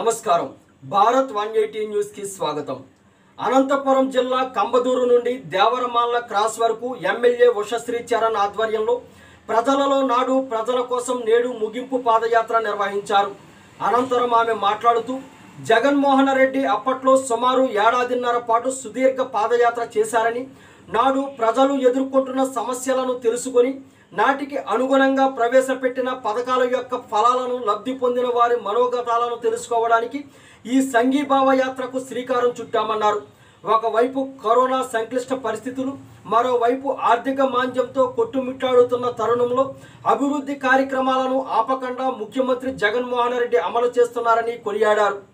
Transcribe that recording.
నమస్కారం Bharat one eighty న్యూస్కి స్వాగతం అనంతపురం జిల్లా కంబదూరు నుండి దేవరమాల క్రాస్ వరకు ఎమ్మెల్యే ఉషశ్రీ చరణ్ ఆధ్వర్యంలో ప్రజలలో నాడు ప్రజల కోసం నేడు ముగింపు పాదయాత్ర నిర్వహించారు అనంతరం ఆమె మాట్లాడుతూ జగన్మోహన్ రెడ్డి అప్పట్లో సుమారు ఏడాదిన్నర పాటు సుదీర్ఘ పాదయాత్ర చేశారని నాడు ప్రజలు ఎదుర్కొంటున్న సమస్యలను తెలుసుకొని నాటికి అనుగుణంగా ప్రవేశపెట్టిన పథకాల యొక్క ఫలాలను లబ్ధి పొందిన వారి మనోగతాలను తెలుసుకోవడానికి ఈ సంఘీభావ యాత్రకు శ్రీకారం చుట్టామన్నారు ఒకవైపు కరోనా సంక్లిష్ట పరిస్థితులు మరోవైపు ఆర్థిక మాంద్యంతో కొట్టుమిట్టాడుతున్న తరుణంలో అభివృద్ధి కార్యక్రమాలను ఆపకుండా ముఖ్యమంత్రి జగన్మోహన్ రెడ్డి అమలు చేస్తున్నారని కొనియాడారు